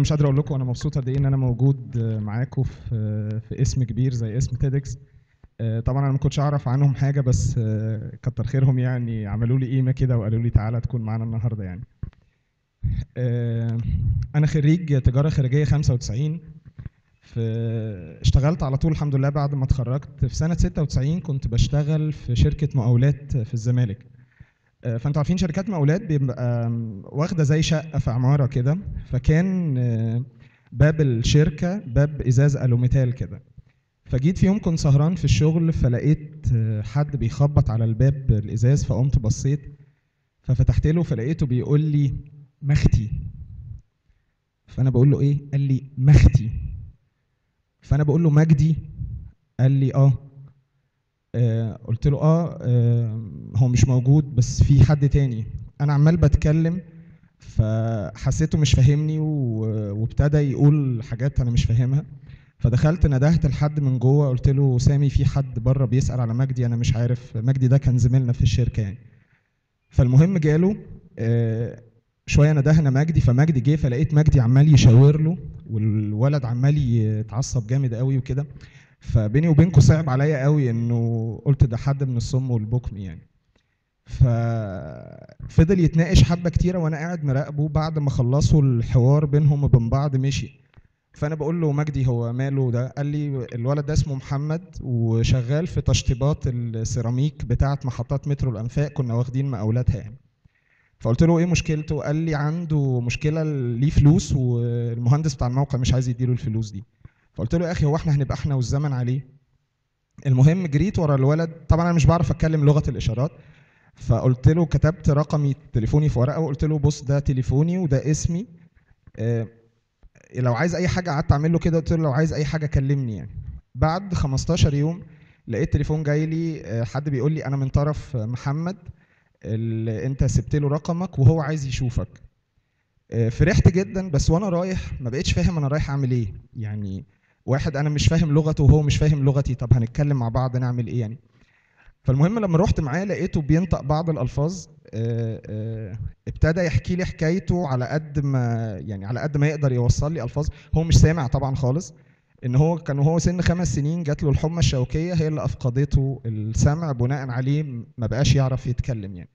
مش قادر اقول لكم انا مبسوط قد ايه ان انا موجود معاكم في في اسم كبير زي اسم تيدكس طبعا انا ما كنتش اعرف عنهم حاجه بس كتر خيرهم يعني عملوا لي قيمه كده وقالوا لي تعالى تكون معانا النهارده يعني انا خريج تجاره خارجيه 95 في اشتغلت على طول الحمد لله بعد ما اتخرجت في سنه 96 كنت بشتغل في شركه مقاولات في الزمالك فانتوا عارفين شركات مقاولات بيبقى واخده زي شقه في عماره كده فكان باب الشركه باب ازاز الوميتال كده فجيت في يوم كنت سهران في الشغل فلقيت حد بيخبط على الباب الازاز فقمت بصيت ففتحت له فلقيته بيقول لي مختي فانا بقول له ايه قال لي مختي فانا بقول له مجدي قال لي اه آه قلت له آه, اه هو مش موجود بس في حد تاني انا عمال بتكلم فحسيته مش فاهمني وابتدى يقول حاجات انا مش فاهمها فدخلت ندهت لحد من جوه قلت له سامي في حد بره بيسال على مجدي انا مش عارف مجدي ده كان زميلنا في الشركه يعني فالمهم جاله آه شويه ندهنا مجدي فمجدي جه فلقيت مجدي عمال يشاور له والولد عمال يتعصب جامد قوي وكده فبيني وبينكم صعب عليا قوي انه قلت ده حد من الصم والبكم يعني ففضل يتناقش حبه كتيره وانا قاعد مراقبه بعد ما خلصوا الحوار بينهم وبين بعض مشي فانا بقول له مجدي هو ماله ده قال لي الولد ده اسمه محمد وشغال في تشطيبات السيراميك بتاعه محطات مترو الانفاق كنا واخدين مقاولاتها يعني فقلت له ايه مشكلته قال لي عنده مشكله ليه فلوس والمهندس بتاع الموقع مش عايز يديله الفلوس دي فقلت له يا اخي هو احنا هنبقى احنا والزمن عليه المهم جريت ورا الولد طبعا انا مش بعرف اتكلم لغه الاشارات فقلت له كتبت رقمي تليفوني في ورقه وقلت له بص ده تليفوني وده اسمي اه لو عايز اي حاجه قعدت اعمل له كده قلت له لو عايز اي حاجه كلمني يعني بعد 15 يوم لقيت تليفون جاي لي حد بيقول لي انا من طرف محمد اللي انت سبت له رقمك وهو عايز يشوفك فرحت جدا بس وانا رايح ما بقتش فاهم انا رايح اعمل ايه يعني واحد انا مش فاهم لغته وهو مش فاهم لغتي طب هنتكلم مع بعض نعمل ايه يعني فالمهم لما رحت معاه لقيته بينطق بعض الالفاظ ابتدى يحكي لي حكايته على قد ما يعني على قد ما يقدر يوصل لي الفاظ هو مش سامع طبعا خالص ان هو كان وهو سن خمس سنين جات له الحمى الشوكيه هي اللي افقدته السمع بناء عليه ما بقاش يعرف يتكلم يعني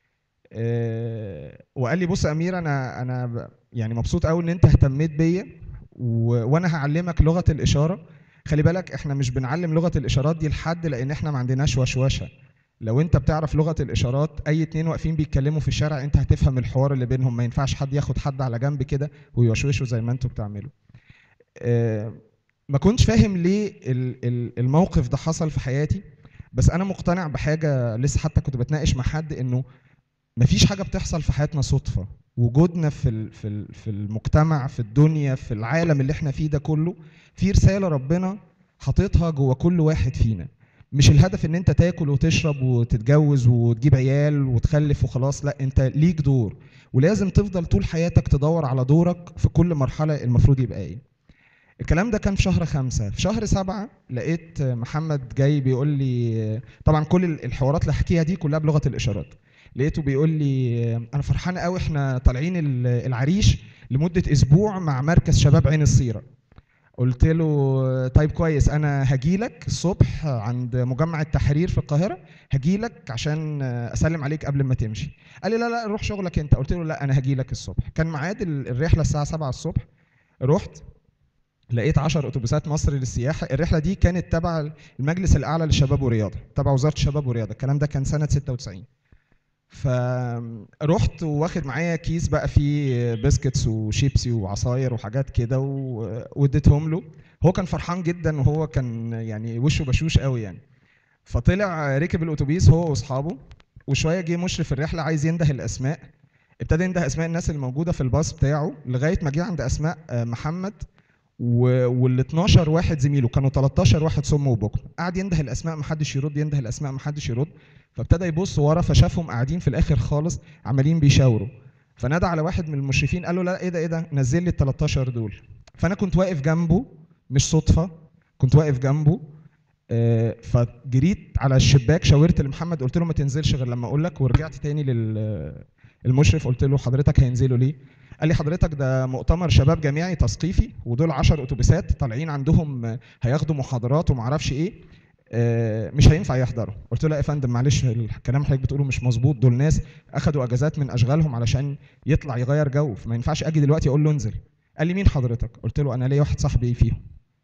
أه وقال لي بص يا امير انا انا يعني مبسوط قوي ان انت اهتميت بيا وانا هعلمك لغه الاشاره خلي بالك احنا مش بنعلم لغه الاشارات دي لحد لان احنا ما عندناش وشوشه لو انت بتعرف لغه الاشارات اي اتنين واقفين بيتكلموا في الشارع انت هتفهم الحوار اللي بينهم ما ينفعش حد ياخد حد على جنب كده ويوشوشه زي ما انتوا بتعملوا أه ما كنتش فاهم ليه الموقف ده حصل في حياتي بس انا مقتنع بحاجه لسه حتى كنت بتناقش مع حد انه مفيش حاجه بتحصل في حياتنا صدفه وجودنا في في في المجتمع في الدنيا في العالم اللي احنا فيه ده كله في رساله ربنا حاططها جوه كل واحد فينا مش الهدف ان انت تاكل وتشرب وتتجوز وتجيب عيال وتخلف وخلاص لا انت ليك دور ولازم تفضل طول حياتك تدور على دورك في كل مرحله المفروض يبقى ايه الكلام ده كان في شهر خمسة في شهر سبعة لقيت محمد جاي بيقول لي طبعا كل الحوارات اللي هحكيها دي كلها بلغه الاشارات لقيته بيقول لي انا فرحان قوي احنا طالعين العريش لمده اسبوع مع مركز شباب عين الصيره قلت له طيب كويس انا هجيلك الصبح عند مجمع التحرير في القاهره هجيلك عشان اسلم عليك قبل ما تمشي قال لي لا لا روح شغلك انت قلت له لا انا هجيلك الصبح كان ميعاد الرحله الساعه 7 الصبح رحت لقيت 10 اتوبيسات مصر للسياحه الرحله دي كانت تبع المجلس الاعلى للشباب والرياضه تبع وزاره الشباب والرياضه الكلام ده كان سنه 96 فرحت واخد معايا كيس بقى فيه بسكتس وشيبسي وعصاير وحاجات كده واديتهم له هو كان فرحان جدا وهو كان يعني وشه بشوش قوي يعني فطلع ركب الاتوبيس هو واصحابه وشويه جه مشرف الرحله عايز ينده الاسماء ابتدى ينده اسماء الناس اللي موجوده في الباص بتاعه لغايه ما جه عند اسماء محمد وال 12 واحد زميله كانوا 13 واحد صم وبكم قعد ينده الاسماء ما حدش يرد ينده الاسماء ما حدش يرد فابتدى يبص ورا فشافهم قاعدين في الاخر خالص عمالين بيشاوروا فنادى على واحد من المشرفين قال له لا ايه ده ايه ده نزل لي ال 13 دول فانا كنت واقف جنبه مش صدفه كنت واقف جنبه آه، فجريت على الشباك شاورت لمحمد قلت له ما تنزلش غير لما اقول لك ورجعت تاني للمشرف قلت له حضرتك هينزلوا ليه قال لي حضرتك ده مؤتمر شباب جامعي تثقيفي ودول 10 اتوبيسات طالعين عندهم آه، هياخدوا محاضرات وما اعرفش ايه آه، مش هينفع يحضروا قلت له لا يا فندم معلش الكلام حضرتك بتقوله مش مظبوط دول ناس اخدوا اجازات من اشغالهم علشان يطلع يغير جو فما ينفعش اجي دلوقتي اقول له انزل قال لي مين حضرتك قلت له انا ليا واحد صاحبي فيهم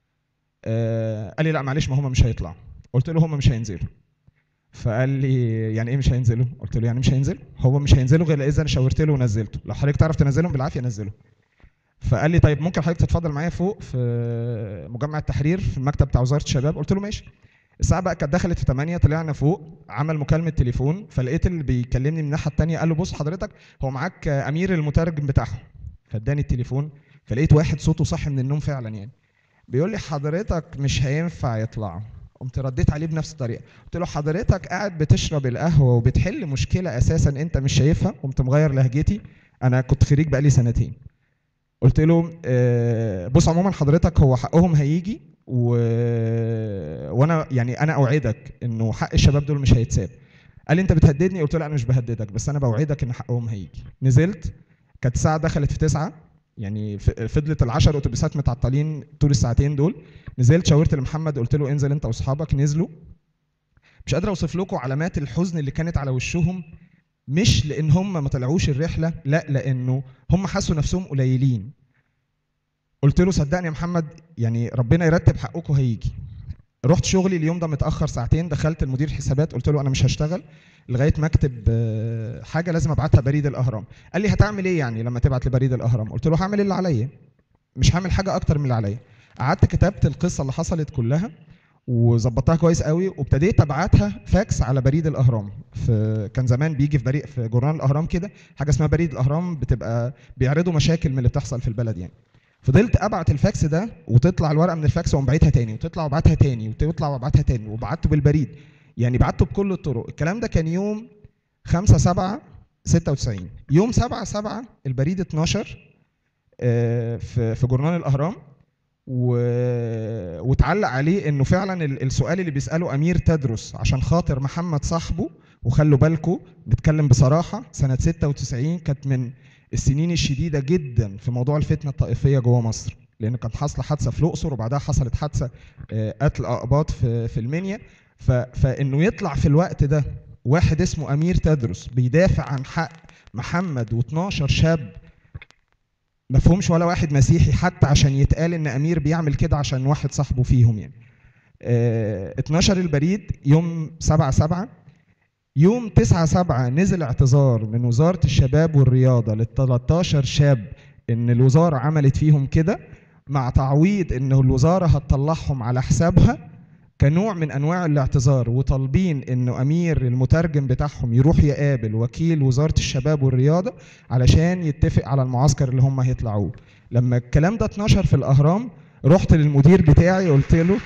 آه، قال لي لا معلش ما هم مش هيطلعوا قلت له هم مش هينزلوا فقال لي يعني ايه مش هينزلوا قلت له يعني مش هينزلوا هو مش هينزلوا غير اذا انا شاورت له ونزلته لو حضرتك تعرف تنزلهم بالعافيه نزله فقال لي طيب ممكن حضرتك تتفضل معايا فوق في مجمع التحرير في المكتب بتاع وزاره الشباب قلت له ماشي الساعه بقى كانت دخلت في 8 طلعنا فوق عمل مكالمه تليفون فلقيت اللي بيكلمني من الناحيه الثانيه قال له بص حضرتك هو معاك امير المترجم بتاعهم فاداني التليفون فلقيت واحد صوته صاحي من النوم فعلا يعني بيقول لي حضرتك مش هينفع يطلعوا قمت رديت عليه بنفس الطريقه قلت له حضرتك قاعد بتشرب القهوه وبتحل مشكله اساسا انت مش شايفها قمت مغير لهجتي انا كنت خريج بقالي سنتين قلت له آه، بص عموما حضرتك هو حقهم هيجي و... وانا يعني انا اوعدك انه حق الشباب دول مش هيتساب قال لي انت بتهددني قلت له لا انا مش بهددك بس انا بوعدك ان حقهم هيجي نزلت كانت الساعه دخلت في تسعة يعني ف- فضلت العشر اتوبيسات متعطلين طول الساعتين دول نزلت شاورت لمحمد قلت له انزل انت واصحابك نزلوا مش قادر اوصف لكم علامات الحزن اللي كانت على وشهم مش لان هم ما طلعوش الرحله لا لانه هم حسوا نفسهم قليلين قلت له صدقني يا محمد يعني ربنا يرتب حقكم هيجي رحت شغلي اليوم ده متاخر ساعتين دخلت المدير حسابات قلت له انا مش هشتغل لغايه ما اكتب آه، حاجه لازم ابعتها بريد الاهرام قال لي هتعمل ايه يعني لما تبعت لبريد الاهرام قلت له هعمل اللي عليا مش هعمل حاجه اكتر من اللي عليا قعدت كتبت القصه اللي حصلت كلها وظبطتها كويس قوي وابتديت ابعتها فاكس على بريد الاهرام في كان زمان بيجي في بريد في جورنال الاهرام كده حاجه اسمها بريد الاهرام بتبقى بيعرضوا مشاكل من اللي بتحصل في البلد يعني فضلت ابعت الفاكس ده وتطلع الورقه من الفاكس واقوم باعتها تاني وتطلع وابعتها تاني وتطلع وابعتها تاني وبعته بالبريد يعني بعته بكل الطرق الكلام ده كان يوم 5 7 96 يوم 7 7 البريد 12 آه، في في جورنال الاهرام و... وتعلق عليه انه فعلا ال- السؤال اللي بيساله امير تدرس عشان خاطر محمد صاحبه وخلوا بالكم بتكلم بصراحه سنه 96 كانت من السنين الشديده جدا في موضوع الفتنه الطائفيه جوه مصر لان كانت حاصله حادثه في الاقصر وبعدها حصلت حادثه آه، قتل اقباط في في المنيا ف... فانه يطلع في الوقت ده واحد اسمه امير تدرس بيدافع عن حق محمد و12 شاب مفهومش ولا واحد مسيحي حتى عشان يتقال ان امير بيعمل كده عشان واحد صاحبه فيهم يعني آه، 12 البريد يوم 7 7 يوم 9 7 نزل اعتذار من وزارة الشباب والرياضة لل 13 شاب ان الوزارة عملت فيهم كده مع تعويض ان الوزارة هتطلعهم على حسابها كنوع من انواع الاعتذار وطالبين انه امير المترجم بتاعهم يروح يقابل وكيل وزاره الشباب والرياضه علشان يتفق على المعسكر اللي هم هيطلعوه لما الكلام ده اتنشر في الاهرام رحت للمدير بتاعي قلت له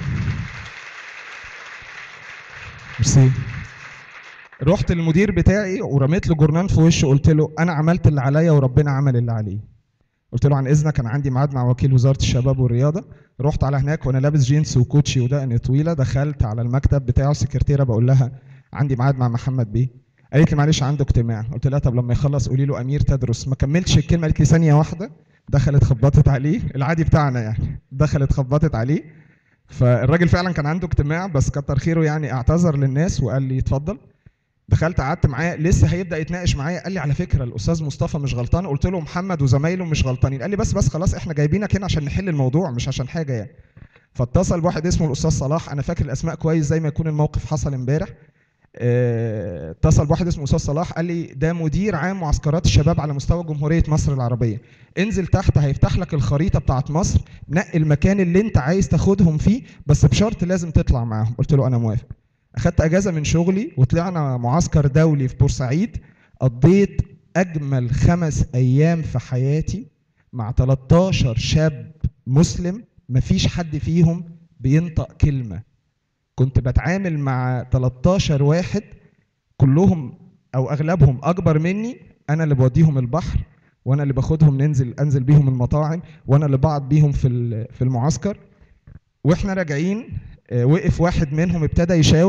ميرسي رحت للمدير بتاعي ورميت له جورنال في وشه قلت له انا عملت اللي عليا وربنا عمل اللي عليه قلت له عن اذنك انا عندي ميعاد مع وكيل وزاره الشباب والرياضه رحت على هناك وانا لابس جينز وكوتشي ودقن طويله دخلت على المكتب بتاعه السكرتيره بقول لها عندي ميعاد مع محمد بيه قالت لي معلش عنده اجتماع قلت لها طب لما يخلص قولي له امير تدرس ما كملتش الكلمه قالت لي ثانيه واحده دخلت خبطت عليه العادي بتاعنا يعني دخلت خبطت عليه فالراجل فعلا كان عنده اجتماع بس كتر خيره يعني اعتذر للناس وقال لي اتفضل دخلت قعدت معاه لسه هيبدا يتناقش معايا قال لي على فكره الاستاذ مصطفى مش غلطان قلت له محمد وزمايله مش غلطانين قال لي بس بس خلاص احنا جايبينك هنا عشان نحل الموضوع مش عشان حاجه يعني فاتصل بواحد اسمه الاستاذ صلاح انا فاكر الاسماء كويس زي ما يكون الموقف حصل امبارح آه، اتصل بواحد اسمه استاذ صلاح قال لي ده مدير عام معسكرات الشباب على مستوى جمهوريه مصر العربيه انزل تحت هيفتح لك الخريطه بتاعت مصر نقي المكان اللي انت عايز تاخدهم فيه بس بشرط لازم تطلع معاهم قلت له انا موافق اخدت اجازه من شغلي وطلعنا معسكر دولي في بورسعيد قضيت اجمل خمس ايام في حياتي مع 13 شاب مسلم مفيش حد فيهم بينطق كلمه كنت بتعامل مع 13 واحد كلهم او اغلبهم اكبر مني انا اللي بوديهم البحر وانا اللي باخدهم ننزل انزل بيهم المطاعم وانا اللي بقعد بيهم في ال- في المعسكر واحنا راجعين آه، وقف واحد منهم ابتدى يشاور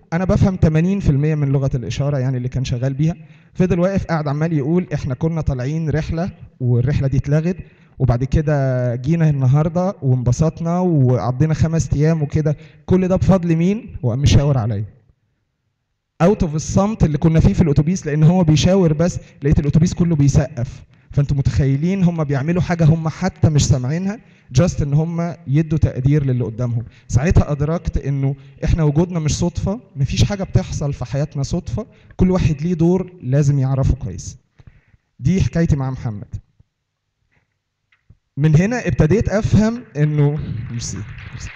انا بفهم 80% من لغه الاشاره يعني اللي كان شغال بيها فضل واقف قاعد عمال يقول احنا كنا طالعين رحله والرحله دي اتلغت وبعد كده جينا النهارده وانبسطنا وقضينا خمس ايام وكده كل ده بفضل مين وقام مشاور عليا اوت اوف الصمت اللي كنا فيه في الاتوبيس لان هو بيشاور بس لقيت الاتوبيس كله بيسقف فانتوا متخيلين هم بيعملوا حاجه هم حتى مش سامعينها جاست ان هم يدوا تقدير للي قدامهم ساعتها ادركت انه احنا وجودنا مش صدفه مفيش حاجه بتحصل في حياتنا صدفه كل واحد ليه دور لازم يعرفه كويس دي حكايتي مع محمد من هنا ابتديت افهم انه ميرسي ميرسي.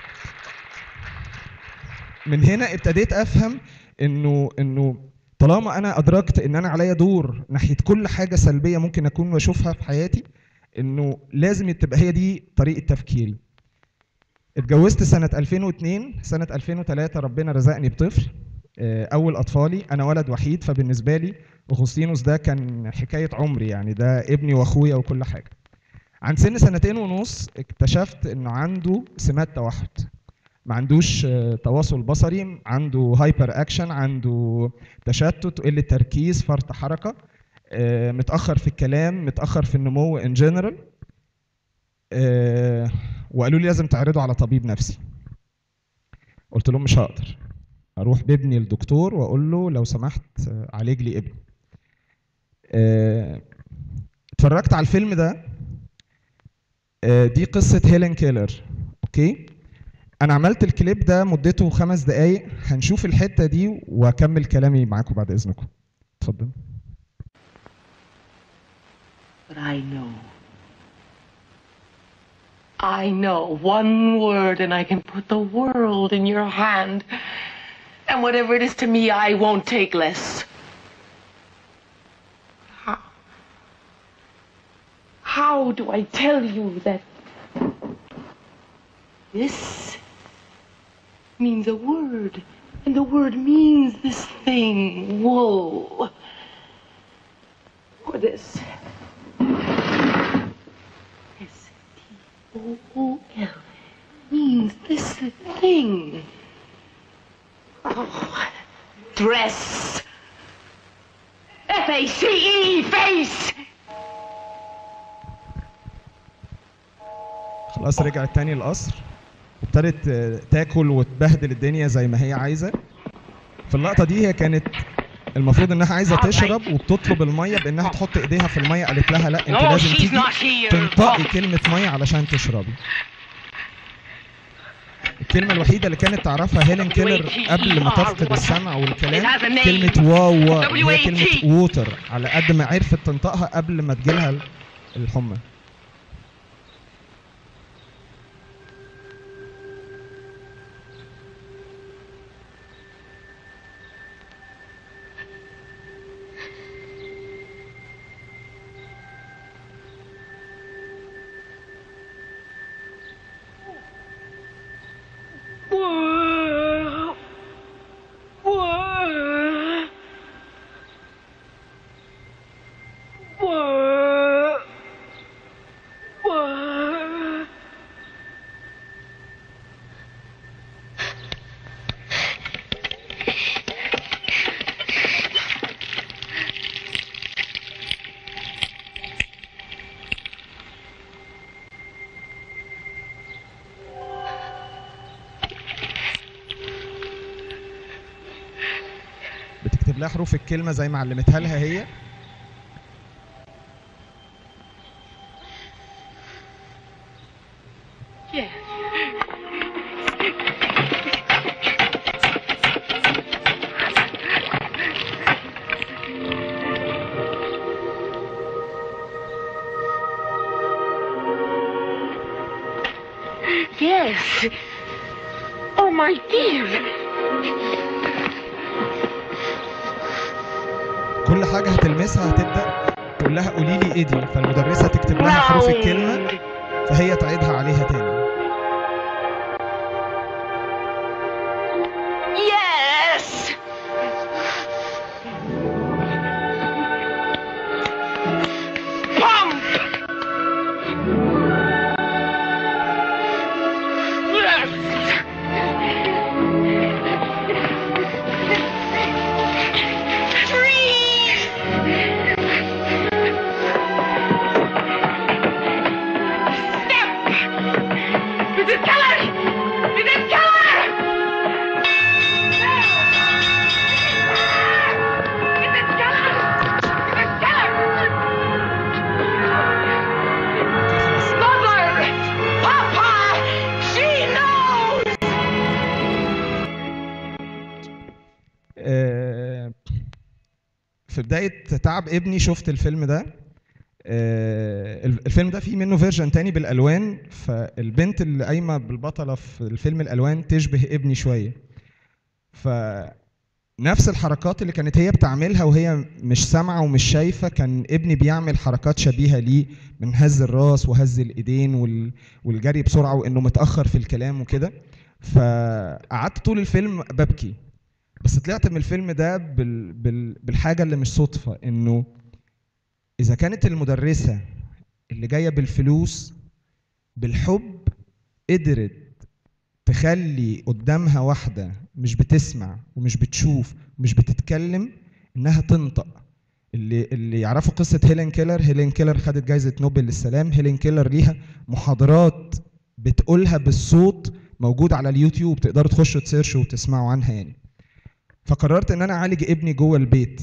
من هنا ابتديت افهم انه انه طالما انا ادركت ان انا عليا دور ناحيه كل حاجه سلبيه ممكن اكون بشوفها في حياتي انه لازم تبقى هي دي طريقه تفكيري اتجوزت سنه 2002 سنه 2003 ربنا رزقني بطفل آه، اول اطفالي انا ولد وحيد فبالنسبه لي اغسطينوس ده كان حكايه عمري يعني ده ابني واخويا وكل حاجه عن سن سنتين ونص اكتشفت انه عنده سمات توحد ما عندوش آه، تواصل بصري عنده هايبر اكشن عنده تشتت قله تركيز فرط حركه آه، متاخر في الكلام متاخر في النمو ان جنرال وقالوا لي لازم تعرضه على طبيب نفسي قلت لهم مش هقدر اروح بابني للدكتور واقول له لو سمحت آه، عالج لي ابني آه، اتفرجت على الفيلم ده آه، دي قصة هيلين كيلر اوكي انا عملت الكليب ده مدته خمس دقايق هنشوف الحتة دي واكمل كلامي معاكم بعد اذنكم اتفضل But I know. I know one word and I can put the world in your hand. And whatever it is to me, I won't take less. How? How do I tell you that this means a word, and the word means this thing, wool, or this. S T O O L means this thing. Oh, dress. F A C E, face. خلاص رجعت تاني القصر ابتدت آه، تاكل وتبهدل الدنيا زي ما هي عايزة في اللقطة دي هي كانت المفروض انها عايزة تشرب وبتطلب المية بانها تحط ايديها في المية قالت لها لا انت No, لازم she's تيجي not here. تنطقي كلمة مية علشان تشربي الكلمة الوحيدة اللي كانت تعرفها هيلين كيلر قبل ما تفقد السمع والكلام كلمة واو واو هي كلمة ووتر على قد ما عرفت تنطقها قبل ما تجيلها الحمى Whoa. Whoa. Whoa. Whoa. بتكتب لها حروف الكلمة زي ما علمتها لها هي Yes. Yes. Oh, my dear. كل حاجة هتلمسها هتبدأ تقول لها قولي لي ايه دي فالمدرسة تكتب لها حروف الكلمة Round. فهي تعيدها عليها تاني Yes. Pump. Yes. في بدايه تعب ابني شفت الفيلم ده آه، الفيلم ده فيه منه فيرجن تاني بالالوان فالبنت اللي قايمه بالبطله في الفيلم الالوان تشبه ابني شويه فنفس الحركات اللي كانت هي بتعملها وهي مش سامعه ومش شايفه كان ابني بيعمل حركات شبيهه ليه من هز الراس وهز الايدين وال- والجري بسرعه وانه متاخر في الكلام وكده فقعدت طول الفيلم ببكي بس طلعت من الفيلم ده بال... بال... بالحاجه اللي مش صدفه انه اذا كانت المدرسه اللي جايه بالفلوس بالحب قدرت تخلي قدامها واحده مش بتسمع ومش بتشوف ومش بتتكلم انها تنطق اللي اللي يعرفوا قصه هيلين كيلر هيلين كيلر خدت جائزه نوبل للسلام هيلين كيلر ليها محاضرات بتقولها بالصوت موجود على اليوتيوب تقدروا تخشوا تسيرشوا وتسمعوا عنها يعني فقررت ان انا اعالج ابني جوه البيت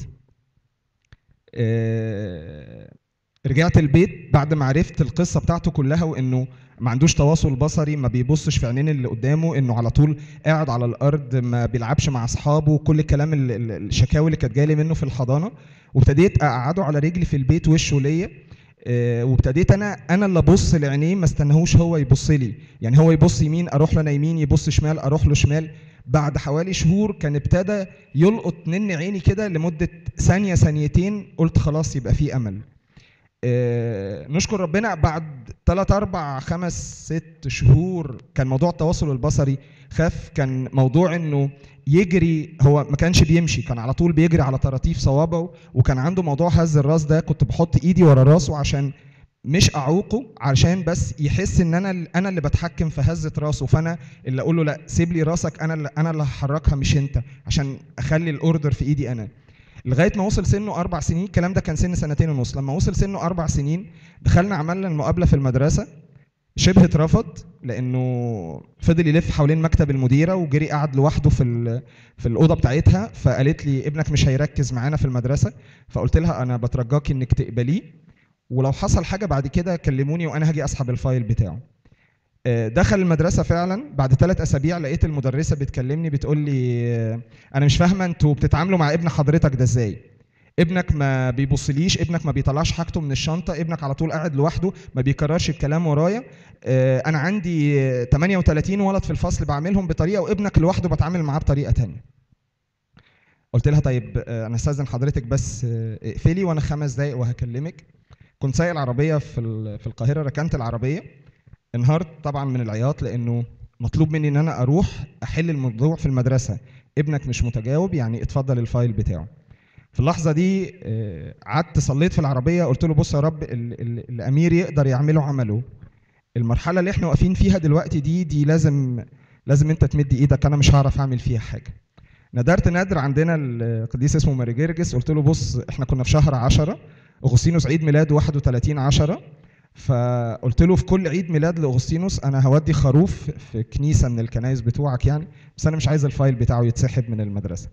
آه، رجعت البيت بعد ما عرفت القصه بتاعته كلها وانه ما عندوش تواصل بصري ما بيبصش في عينين اللي قدامه انه على طول قاعد على الارض ما بيلعبش مع اصحابه كل الكلام ال- ال- الشكاوي اللي كانت جايه لي منه في الحضانه وابتديت اقعده على رجلي في البيت وشه ليا آه، وابتديت انا انا اللي ابص لعينيه ما استناهوش هو يبص لي يعني هو يبص يمين اروح له انا يمين يبص شمال اروح له شمال بعد حوالي شهور كان ابتدى يلقط نن عيني كده لمده ثانيه ثانيتين قلت خلاص يبقى في امل آه، نشكر ربنا بعد 3 4 5 6 شهور كان موضوع التواصل البصري خف كان موضوع انه يجري هو ما كانش بيمشي كان على طول بيجري على طراطيف صوابعه وكان عنده موضوع هز الراس ده كنت بحط ايدي ورا راسه عشان مش اعوقه عشان بس يحس ان انا انا اللي بتحكم في هزه راسه فانا اللي اقول له لا سيب لي راسك انا اللي انا اللي هحركها مش انت عشان اخلي الاوردر في ايدي انا لغايه ما وصل سنه اربع سنين الكلام ده كان سن سنتين ونص لما وصل سنه اربع سنين دخلنا عملنا المقابله في المدرسه شبه اترفض لانه فضل يلف حوالين مكتب المديره وجري قعد لوحده في ال- في الاوضه بتاعتها فقالت لي ابنك مش هيركز معانا في المدرسه فقلت لها انا بترجاكي انك تقبليه ولو حصل حاجه بعد كده كلموني وانا هاجي اسحب الفايل بتاعه آه، دخل المدرسه فعلا بعد ثلاث اسابيع لقيت المدرسه بتكلمني بتقول لي آه، انا مش فاهمه انتوا بتتعاملوا مع ابن حضرتك ده ازاي ابنك ما بيبصليش ابنك ما بيطلعش حاجته من الشنطه ابنك على طول قاعد لوحده ما بيكررش الكلام ورايا آه، انا عندي آه، 38 ولد في الفصل بعملهم بطريقه وابنك لوحده بتعامل معاه بطريقه تانية قلت لها طيب آه، انا استاذن حضرتك بس آه، اقفلي وانا خمس دقايق وهكلمك كنت سايق العربيه في ال- في القاهره ركنت العربيه انهارت طبعا من العياط لانه مطلوب مني ان انا اروح احل الموضوع في المدرسه ابنك مش متجاوب يعني اتفضل الفايل بتاعه في اللحظه دي آه، قعدت صليت في العربيه قلت له بص يا رب ال- ال- الامير يقدر يعمله عمله المرحله اللي احنا واقفين فيها دلوقتي دي دي لازم لازم انت تمد ايدك انا مش هعرف اعمل فيها حاجه ندرت نادر عندنا القديس اسمه ماري جرجس قلت له بص احنا كنا في شهر 10 اغسطينوس عيد ميلاده 31 10 فقلت له في كل عيد ميلاد لاغسطينوس انا هودي خروف في كنيسه من الكنايس بتوعك يعني بس انا مش عايز الفايل بتاعه يتسحب من المدرسه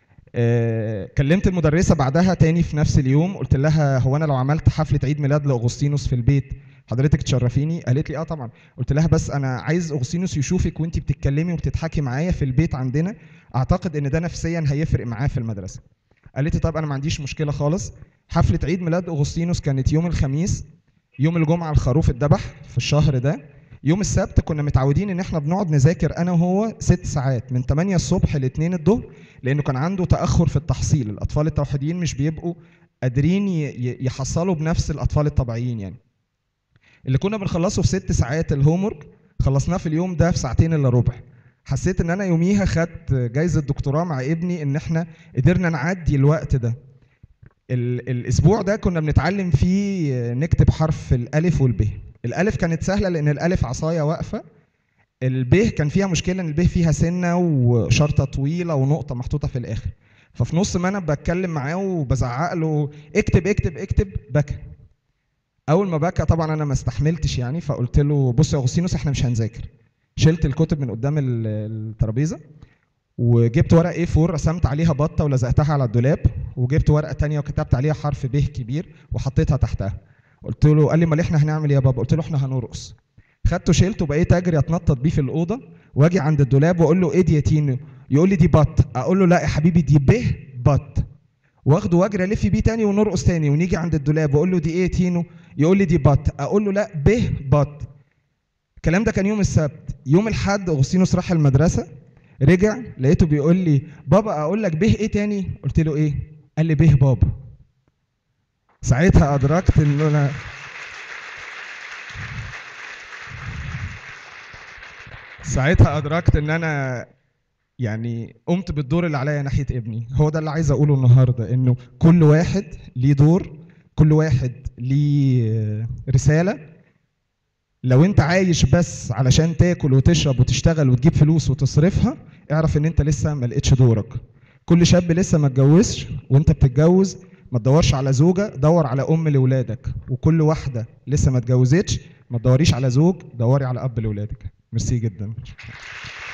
آه، كلمت المدرسه بعدها تاني في نفس اليوم قلت لها هو انا لو عملت حفله عيد ميلاد لاغسطينوس في البيت حضرتك تشرفيني قالت لي اه طبعا قلت لها بس انا عايز اغسطينوس يشوفك وانت بتتكلمي وبتضحكي معايا في البيت عندنا اعتقد ان ده نفسيا هيفرق معاه في المدرسه قالت لي طب انا ما عنديش مشكله خالص حفله عيد ميلاد اغسطينوس كانت يوم الخميس يوم الجمعه الخروف اتذبح في الشهر ده يوم السبت كنا متعودين ان احنا بنقعد نذاكر انا وهو ست ساعات من 8 الصبح ل 2 الظهر لانه كان عنده تاخر في التحصيل الاطفال التوحيديين مش بيبقوا قادرين ي- ي- يحصلوا بنفس الاطفال الطبيعيين يعني اللي كنا بنخلصه في ست ساعات الهومورك خلصناه في اليوم ده في ساعتين الا ربع حسيت ان انا يوميها خدت جايزه دكتوراه مع ابني ان احنا قدرنا نعدي الوقت ده ال- الاسبوع ده كنا بنتعلم فيه نكتب حرف الالف والب الالف كانت سهله لان الالف عصايه واقفه الب كان فيها مشكله ان الب فيها سنه وشرطه طويله ونقطه محطوطه في الاخر ففي نص ما انا بتكلم معاه وبزعق له اكتب اكتب اكتب بكى اول ما بكى طبعا انا ما استحملتش يعني فقلت له بص يا اغسطينوس احنا مش هنذاكر شلت الكتب من قدام ال- الترابيزه وجبت ورقه A4 رسمت عليها بطه ولزقتها على الدولاب وجبت ورقه تانية وكتبت عليها حرف ب كبير وحطيتها تحتها قلت له قال لي امال احنا هنعمل ايه يا بابا قلت له احنا هنرقص خدته شيلته بقيت اجري اتنطط بيه في الاوضه واجي عند الدولاب واقول له ايه دي يا تينو يقول لي دي بط اقول له لا يا حبيبي دي ب بط واخده واجري الف بيه تاني ونرقص تاني ونيجي عند الدولاب واقول له دي ايه يا تينو يقول لي دي بط اقول له لا به بط الكلام ده كان يوم السبت يوم الاحد اغسطينوس راح المدرسه رجع لقيته بيقول لي بابا اقول لك به ايه تاني قلت له ايه قال لي به بابا ساعتها ادركت ان انا ساعتها ادركت ان انا يعني قمت بالدور اللي عليا ناحيه ابني هو ده اللي عايز اقوله النهارده انه كل واحد ليه دور كل واحد ليه رساله لو انت عايش بس علشان تاكل وتشرب وتشتغل وتجيب فلوس وتصرفها اعرف ان انت لسه ما لقيتش دورك كل شاب لسه ما اتجوزش وانت بتتجوز ما تدورش على زوجه دور على ام لاولادك وكل واحده لسه ما اتجوزتش ما تدوريش على زوج دوري على اب لاولادك ميرسي جدا